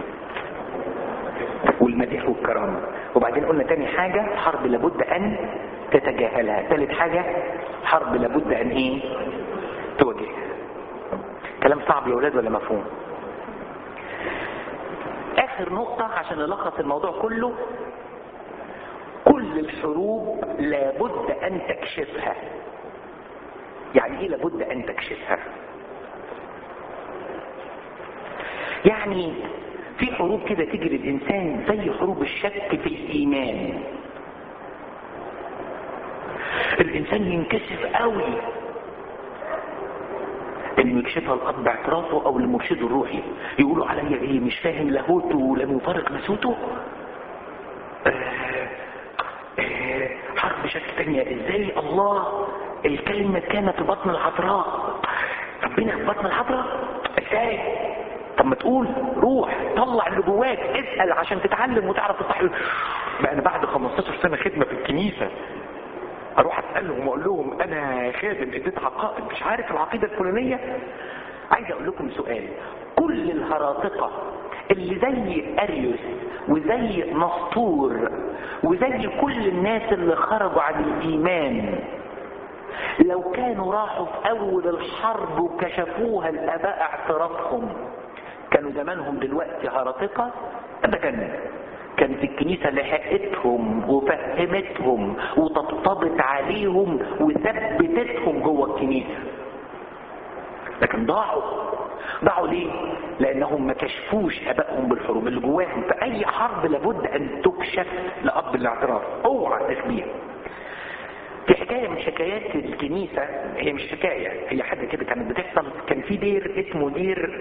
والمديح والكرامة وبعدين قلنا تاني حاجة حرب لابد أن تتجاهلها ثالث حاجة حرب لابد أن إيه تواجهها كلام صعب يا ولاد ولا مفهوم آخر نقطة عشان نلخص الموضوع كله كل الحروب لابد أن تكشفها يعني ايه لابد ان تكشفها يعني في حروب كده تجري الانسان زي حروب الشك في الايمان الانسان ينكسف قوي انه يكشفها الاب باعترافه او لمرشده الروحي يقولوا عليا ايه مش فاهم لاهوته ولم يفارق نسوته آه آه حرب شك تانية ازاي الله الكلمة كانت في بطن العذراء ربنا في بطن العذراء ازاي طب ما تقول روح طلع اللي جواك اسال عشان تتعلم وتعرف الصح بقى انا بعد 15 سنه خدمه في الكنيسه اروح اسالهم واقول لهم انا خادم اديت عقائد مش عارف العقيده الفلانيه عايز اقول لكم سؤال كل الهراطقه اللي زي اريوس وزي نسطور وزي كل الناس اللي خرجوا عن الايمان لو كانوا راحوا في اول الحرب وكشفوها الاباء اعترافهم كانوا زمانهم دلوقتي هرطقة ابدا كانت الكنيسة لحقتهم وفهمتهم وطبطبت عليهم وثبتتهم جوه الكنيسة لكن ضاعوا ضاعوا ليه لانهم ما كشفوش ابائهم بالحروب اللي جواهم فاي حرب لابد ان تكشف لاب الاعتراف اوعى تخبيها في حكاية من حكايات الكنيسة هي مش حكاية هي حاجة كده كانت بتحصل كان في دير اسمه دير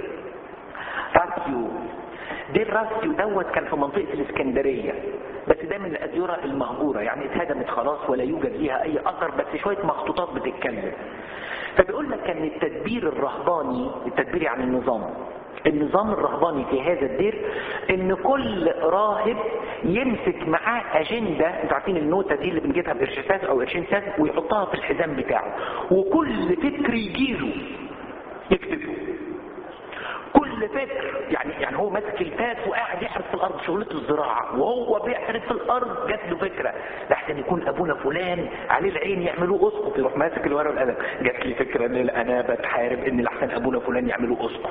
راسيو دير راسيو دوت كان في منطقة الاسكندرية بس ده من الأديرة المهجورة يعني اتهدمت خلاص ولا يوجد ليها أي أثر بس شوية مخطوطات بتتكلم فبيقول لك كان التدبير الرهباني التدبير يعني النظام النظام الرهباني في هذا الدير ان كل راهب يمسك معاه اجنده انتوا عارفين النوته دي اللي بنجيبها بقرش ساس او قرشين ساس ويحطها في الحزام بتاعه وكل فكر يجيله يكتبه كل فكر يعني يعني هو ماسك الفاس وقاعد يحرث في الارض شغلته الزراعه وهو بيحرث في الارض جات له فكره لحسن يكون ابونا فلان عليه العين يعملوه اسقف يروح ماسك الورقه والقلم جات لي فكره ان انا بتحارب ان لحسن ابونا فلان يعملوه اسقف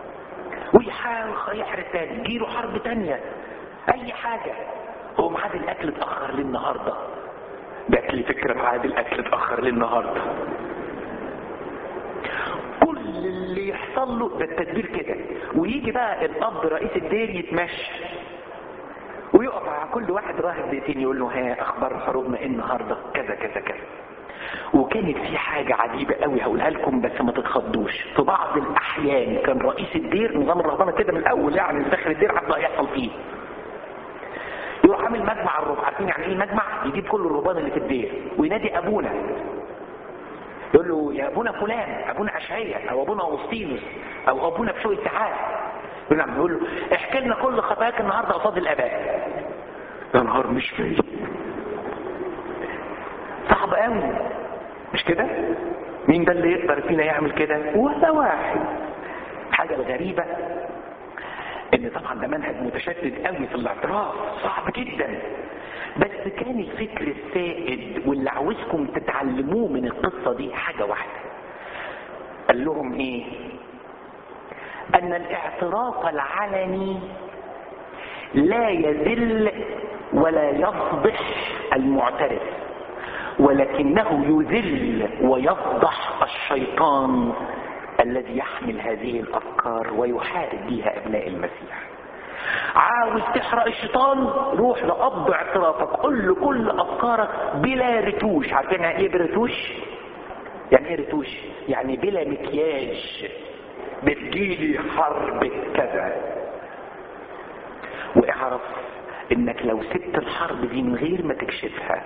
ويحاول يحرق تاني يجيله حرب تانية اي حاجة هو معاد الاكل اتأخر ليه النهاردة جات لي فكرة معاد الاكل اتأخر ليه النهاردة كل اللي يحصل له ده التدبير كده ويجي بقى الاب رئيس الدير يتمشى ويقف على كل واحد راهب بيتين يقول له ها اخبار حروبنا ايه النهارده كذا كذا كذا وكانت في حاجة عجيبة قوي هقولها لكم بس ما تتخضوش في بعض الأحيان كان رئيس الدير نظام الرهبنة كده من الأول يعني اللي داخل الدير حتى هيحصل فيه يروح عامل مجمع الرهبان عارفين يعني ايه مجمع يجيب كل الرهبان اللي في الدير وينادي أبونا يقول له يا أبونا فلان أبونا أشعية أو أبونا أوسطينوس أو أبونا بشوي تعال يقول له يقول له احكي لنا كل خطاياك النهارده قصاد الآباء يا نهار مش فاهم صعب قوي مش كده مين ده اللي يقدر فينا يعمل كده ولا واحد حاجة الغريبة ان طبعا ده منهج متشدد قوي في الاعتراف صعب جدا بس كان الفكر السائد واللي عاوزكم تتعلموه من القصة دي حاجة واحدة قال لهم ايه ان الاعتراف العلني لا يذل ولا يفضح المعترف ولكنه يذل ويفضح الشيطان الذي يحمل هذه الافكار ويحارب بها ابناء المسيح عاوز تحرق الشيطان روح لاب اعترافك قل له كل افكارك بلا رتوش عارفين ايه برتوش يعني ايه رتوش يعني بلا مكياج بتجيلي حرب كذا واعرف انك لو سبت الحرب دي من غير ما تكشفها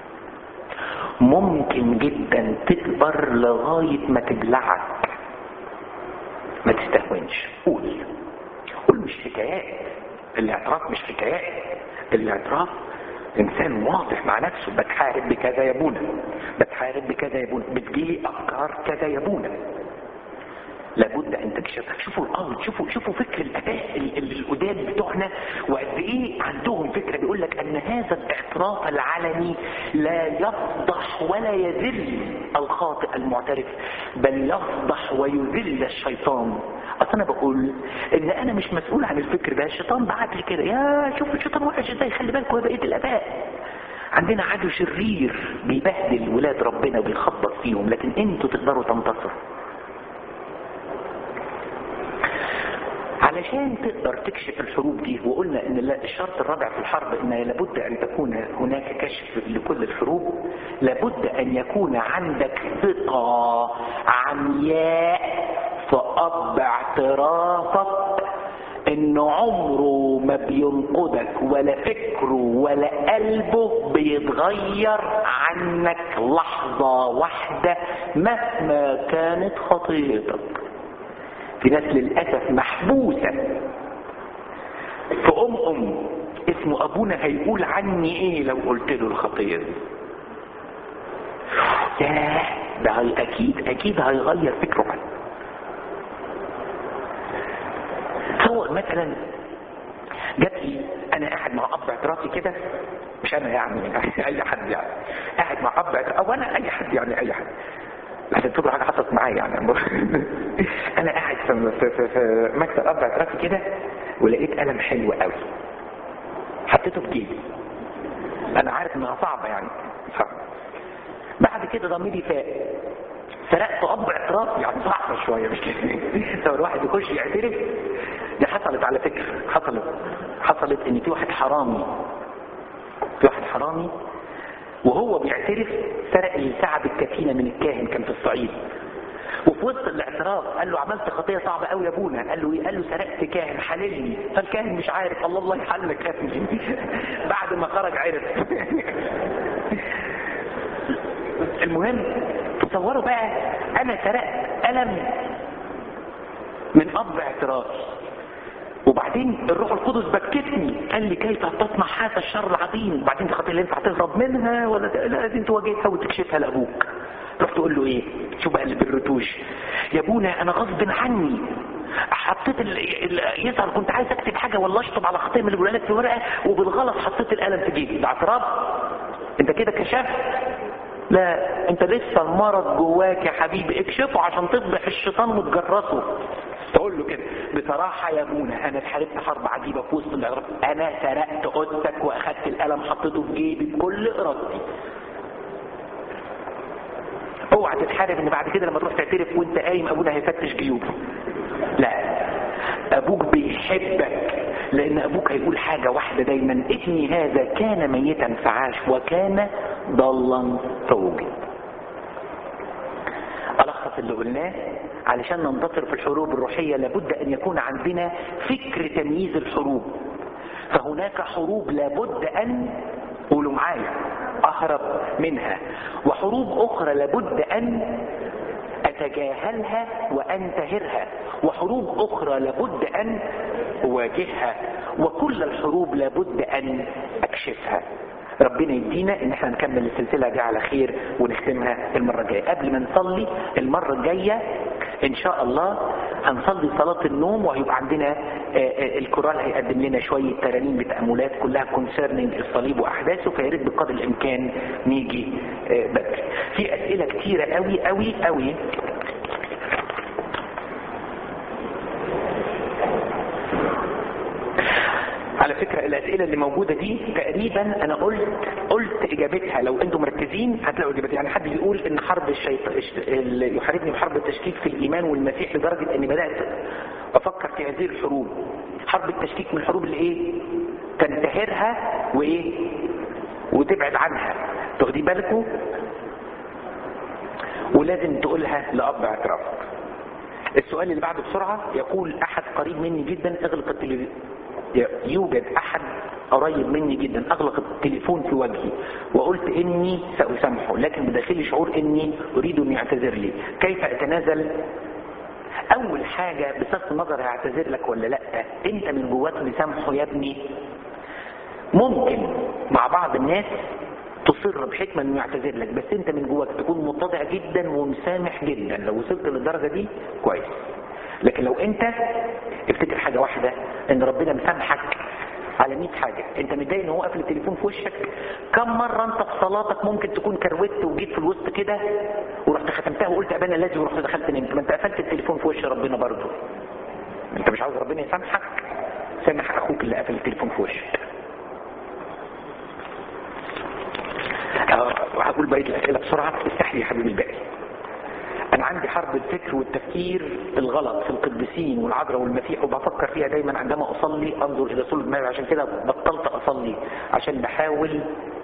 ممكن جدا تكبر لغاية ما تبلعك ما تستهونش قول قول مش حكايات الاعتراف مش حكايات الاعتراف انسان واضح مع نفسه بتحارب بكذا يا ابونا بتحارب بكذا يا ابونا بتجيلي افكار كذا يا ابونا لابد ان تكشف شوفوا الارض شوفوا شوفوا فكر الاباء القدام بتوعنا وقد ايه عندهم فكره بيقول لك ان هذا الاعتراف العلني لا يفضح ولا يذل الخاطئ المعترف بل يفضح ويذل الشيطان اصل انا بقول ان انا مش مسؤول عن الفكر ده الشيطان بعت لي كده يا شوف الشيطان وحش ازاي خلي بالكوا يا بقيه الاباء عندنا عدو شرير بيبهدل ولاد ربنا وبيخبط فيهم لكن انتوا تقدروا تنتصروا علشان تقدر تكشف الحروب دي وقلنا ان الشرط الرابع في الحرب ان لابد ان تكون هناك كشف لكل الحروب لابد ان يكون عندك ثقة عمياء في اب اعترافك انه عمره ما بينقذك ولا فكره ولا قلبه بيتغير عنك لحظة واحدة مهما كانت خطيتك في ناس للأسف محبوسة في أم أم اسمه أبونا هيقول عني إيه لو قلت له الخطية دي ياه ده هي أكيد أكيد هيغير فكره عنه تصور مثلا جات لي انا قاعد مع اب اعترافي كده مش انا يعني اي حد يعني قاعد مع اب او انا اي حد يعني اي حد لحسن تقول حاجه حصلت معايا يعني انا قاعد في, في, في, في مكتب اب اعترافي كده ولقيت قلم حلو قوي حطيته في جيبي انا عارف انها صعبه يعني صعبه بعد كده ضميري فاق سرقت اب اعتراف يعني صعبه شويه مش كده لو الواحد يخش يعترف دي حصلت على فكره حصلت حصلت ان في واحد حرامي في واحد حرامي وهو بيعترف سرق الكعب الكفينه من الكاهن كان في الصعيد وفي وسط الاعتراف قال له عملت خطيه صعبه قوي يا ابونا قال له ايه قال له سرقت كاهن حللني فالكاهن مش عارف الله الله يحلك يا ابني بعد ما خرج عرف المهم تصوروا بقى انا سرقت قلم من اب اعترافي وبعدين الروح القدس بكتني قال لي كيف تصنع هذا الشر العظيم وبعدين دي خطيه اللي ينفع تهرب منها ولا لازم تواجهها وتكشفها لابوك رحت تقول له ايه شو بقى اللي بالرتوش يا ابونا انا غصب عني حطيت ال... ال... يظهر كنت عايز اكتب حاجه ولا اشطب على خطيه من اللي لك في ورقه وبالغلط حطيت القلم في جيبي ده اعتراف انت كده كشفت لا انت لسه المرض جواك يا حبيبي اكشفه عشان تفضح الشيطان وتجرسه تقول له كده بصراحة يا ابونا انا اتحاربت حرب عجيبة في وسط الاعتراف انا سرقت اوضتك واخدت القلم حطيته في جيبي بكل ارادتي اوعى تتحارب ان بعد كده لما تروح تعترف وانت قايم ابونا هيفتش جيوبه لا ابوك بيحبك لان ابوك هيقول حاجة واحدة دايما ابني هذا كان ميتا فعاش وكان ضلا فوجد الخص اللي قلناه علشان ننتصر في الحروب الروحية لابد ان يكون عندنا فكر تمييز الحروب فهناك حروب لابد ان قولوا معايا اهرب منها وحروب اخرى لابد ان اتجاهلها وانتهرها وحروب اخرى لابد ان اواجهها وكل الحروب لابد ان اكشفها ربنا يدينا ان احنا نكمل السلسلة دي على خير ونختمها المرة الجاية قبل ما نصلي المرة الجاية ان شاء الله هنصلي صلاة النوم وهيبقى عندنا الكورال هيقدم لنا شوية ترانيم بتأملات كلها كونسيرنينج الصليب واحداثه فياريت بقدر الامكان نيجي بدري في اسئلة كتيرة قوي قوي قوي على فكرة الأسئلة اللي موجودة دي تقريبا أنا قلت قلت إجابتها لو أنتم مركزين هتلاقوا إجابتها يعني حد بيقول إن حرب الشيطان اللي يحاربني بحرب التشكيك في الإيمان والمسيح لدرجة إني بدأت أفكر في هذه الحروب حرب التشكيك من الحروب اللي إيه تنتهرها وإيه وتبعد عنها تاخدي بالكم ولازم تقولها لأب اعترافك السؤال اللي بعده بسرعة يقول أحد قريب مني جدا اغلق التلفزيون يوجد احد قريب مني جدا اغلق التليفون في وجهي وقلت اني سأسامحه لكن بداخلي شعور اني اريد ان يعتذر لي كيف اتنازل اول حاجة بصرف النظر هيعتذر لك ولا لا انت من جواك مسامحه يا ابني ممكن مع بعض الناس تصر بحكمة انه يعتذر لك بس انت من جواك تكون متضع جدا ومسامح جدا لو وصلت للدرجة دي كويس لكن لو انت افتكر حاجة واحدة ان ربنا مسامحك على 100 حاجة انت متضايق ان هو قافل التليفون في وشك كم مرة انت في صلاتك ممكن تكون كروت وجيت في الوسط كده ورحت ختمتها وقلت ابانا الذي ورحت دخلت نمت ما انت قفلت التليفون في وش ربنا برضه انت مش عاوز ربنا يسامحك سامح اخوك اللي قافل التليفون في وشك بقيه الاسئله بسرعه افتح لي يا حبيبي الباقي انا عندي حرب الفكر والتفكير الغلط في القديسين والعذراء والمسيح وبفكر فيها دايما عندما اصلي انظر الى صلب دماغي عشان كده بطلت اصلي عشان بحاول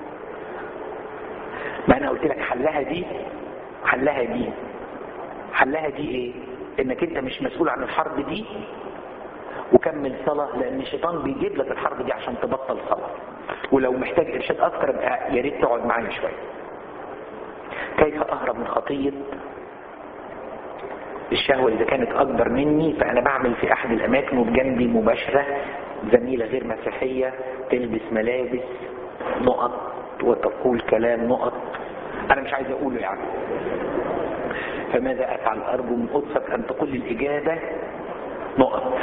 ما انا قلت لك حلها دي حلها دي حلها دي ايه انك انت مش مسؤول عن الحرب دي وكمل صلاة لان الشيطان بيجيب لك الحرب دي عشان تبطل صلاة ولو محتاج ارشاد اكتر ابقى يا ريت تقعد معايا شوية كيف اهرب من خطية الشهوة اذا كانت اكبر مني فانا بعمل في احد الاماكن وبجنبي مباشرة زميلة غير مسيحية تلبس ملابس نقط وتقول كلام نقط انا مش عايز اقوله يعني فماذا افعل ارجو من قدسك ان تقول لي الاجابة نقط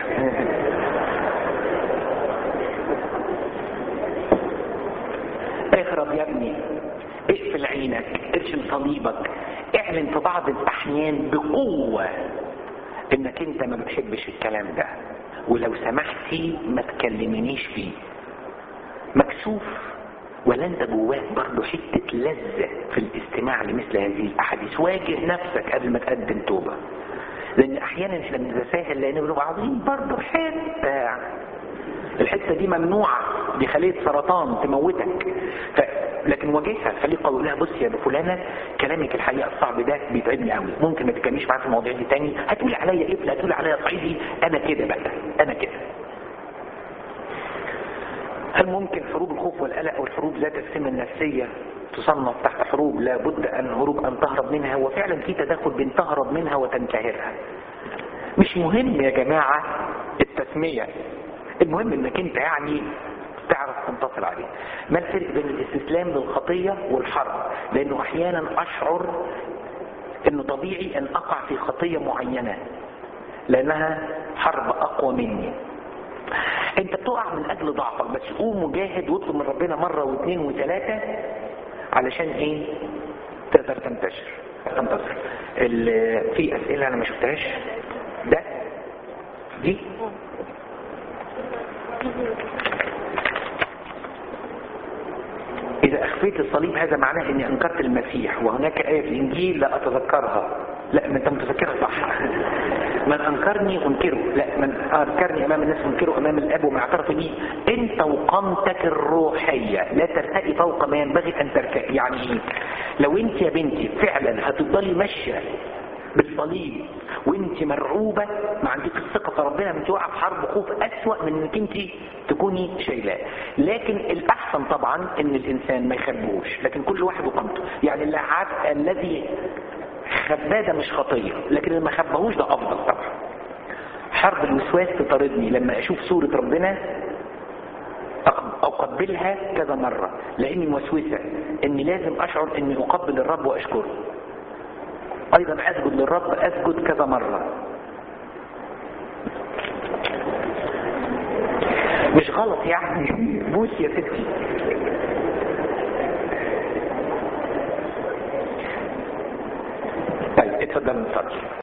اهرب يا ابني اقفل عينك ارشم صليبك اعلن في بعض الاحيان بقوة انك انت ما بتحبش الكلام ده ولو سمحتي ما تكلمنيش فيه مكسوف ولا انت جواك برضه حتة لذة في الاستماع لمثل هذه الاحاديث واجه نفسك قبل ما تقدم توبة لان احيانا احنا بنتساهل لان بنبقى عاوزين برضه حته الحته دي ممنوعه دي خليه سرطان تموتك ف... لكن واجهها خليك قوي لها بص يا فلانه كلامك الحقيقه الصعب ده بيتعبني قوي ممكن ما تتكلميش معايا في المواضيع دي تاني هتقولي عليا قفل هتقولي عليا صعيدي انا كده بقى انا كده هل ممكن حروب الخوف والقلق والحروب ذات السمة النفسية تصنف تحت حروب لابد أن هروب أن تهرب منها وفعلا في تدخل بين تهرب منها وتنتهرها مش مهم يا جماعة التسمية المهم انك انت يعني تعرف تنتصر عليه ما الفرق بين الاستسلام للخطية والحرب لانه احيانا اشعر انه طبيعي ان اقع في خطية معينة لانها حرب اقوى مني انت بتقع من اجل ضعفك بس قوم وجاهد واطلب من ربنا مرة واثنين وثلاثة علشان ايه تقدر تنتشر تنتصر في اسئلة انا ما شفتهاش ده دي إذا أخفيت الصليب هذا معناه أني أنكرت المسيح وهناك آية في الإنجيل لا أتذكرها لا ما أنت متذكرها صح من أنكرني أنكره لا من أنكرني أمام الناس أنكره أمام الأب وما اعترف بي أنت وقامتك الروحية لا ترتقي فوق ما ينبغي أن ترتقي يعني إيه لو أنت يا بنتي فعلا هتفضلي ماشية بالصليب وانت مرعوبة ما عندك الثقة في ربنا انت واقعة في حرب خوف اسوأ من انك انت تكوني شايلاه لكن الاحسن طبعا ان الانسان ما يخبوش لكن كل واحد وقامته يعني اللعاب الذي خباه ده مش خطية لكن اللي ما خباهوش ده افضل طبعا حرب الوسواس تطاردني لما اشوف صورة ربنا اقبلها كذا مرة لاني موسوسة اني لازم اشعر اني اقبل الرب واشكره ايضا اسجد للرب اسجد كذا مرة مش غلط يعني بوس يا ستي طيب اتفضل نصلي